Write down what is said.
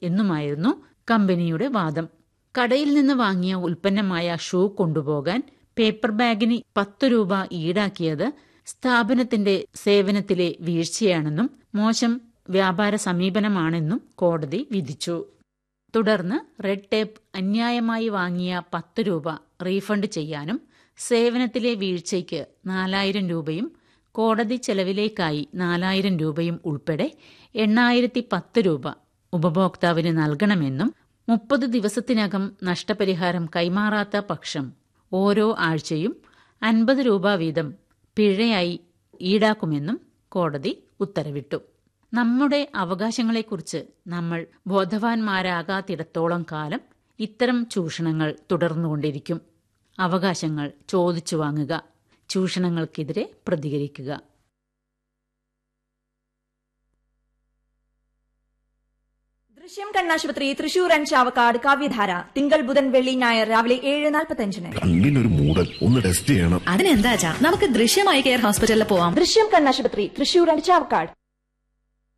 എന്നുമായിരുന്നു കമ്പനിയുടെ വാദം കടയിൽ നിന്ന് വാങ്ങിയ ഉൽപ്പന്നമായ ഷൂ കൊണ്ടുപോകാൻ പേപ്പർ ബാഗിന് പത്ത് രൂപ ഈടാക്കിയത് സ്ഥാപനത്തിന്റെ സേവനത്തിലെ വീഴ്ചയാണെന്നും മോശം വ്യാപാര സമീപനമാണെന്നും കോടതി വിധിച്ചു തുടർന്ന് റെഡ് ടേപ്പ് അന്യായമായി വാങ്ങിയ പത്ത് രൂപ റീഫണ്ട് ചെയ്യാനും സേവനത്തിലെ വീഴ്ചയ്ക്ക് നാലായിരം രൂപയും കോടതി ചെലവിലേക്കായി നാലായിരം രൂപയും ഉൾപ്പെടെ എണ്ണായിരത്തി പത്ത് രൂപ ഉപഭോക്താവിന് നൽകണമെന്നും മുപ്പത് ദിവസത്തിനകം നഷ്ടപരിഹാരം കൈമാറാത്ത പക്ഷം ഓരോ ആഴ്ചയും അൻപത് രൂപ വീതം പിഴയായി ഈടാക്കുമെന്നും കോടതി ഉത്തരവിട്ടു നമ്മുടെ അവകാശങ്ങളെക്കുറിച്ച് നമ്മൾ ബോധവാന്മാരാകാത്തിടത്തോളം കാലം ഇത്തരം ചൂഷണങ്ങൾ തുടർന്നുകൊണ്ടിരിക്കും അവകാശങ്ങൾ ചോദിച്ചു വാങ്ങുക ചൂഷണങ്ങൾക്കെതിരെ പ്രതികരിക്കുക ദൃശ്യം കണ്ണാശുപത്രി തൃശൂർ ആൻഡ് ചാവക്കാട് കാവ്യധാര തിങ്കൾ ബുധൻ വെള്ളി ഞായർ രാവിലെ ഏഴ് നാൽപ്പത്തഞ്ചിന് കണ്ണിനൊരു മൂടൽ ഒന്ന് ടെസ്റ്റ് ചെയ്യണം അതിനെന്താ നമുക്ക് ദൃശ്യമായി കെയർ ഹോസ്പിറ്റലിൽ പോവാം ദൃശ്യം കണ്ണാശുപത്രി തൃശൂർ ആൻഡ് ചാവക്കാട്